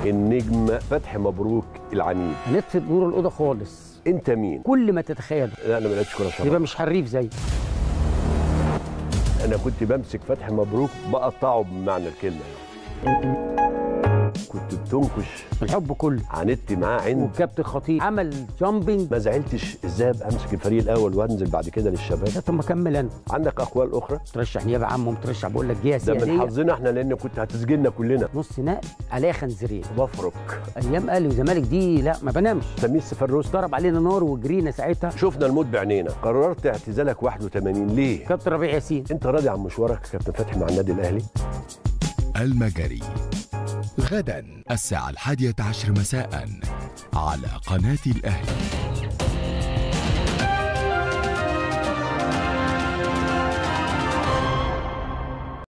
النجم فتحي مبروك العنيد هنطفي نور الاوضه خالص انت مين كل ما تتخيله لا انا ما لعبتش كوره شراب يبقى مش حريف زي انا كنت بمسك فتحي مبروك بقطعه بمعنى الكلمه يعني. كنت بتنكش الحب كله عاندت معاه عند والكابتن خطيب عمل جامبنج ما زعلتش ازاي ابقى امسك الفريق الاول وانزل بعد كده للشباب طب ما اكمل انا عندك اقوال اخرى ترشح نيابه عامه ومترشح بقول لك جهه ده من سياديه حظنا احنا لان كنت هتسجلنا كلنا نص نقل عليها خنزيرين بفرك ايام اهلي وزمالك دي لا ما بنامش سمير سفروس ضرب علينا نار وجرينا ساعتها شفنا الموت بعينينا قررت اعتزالك 81 ليه كابتن ربيع ياسين انت راضي عن مشوارك كابتن فتحي مع النادي الاهلي المجري غدا الساعة الحادية عشر مساء على قناة الأهلي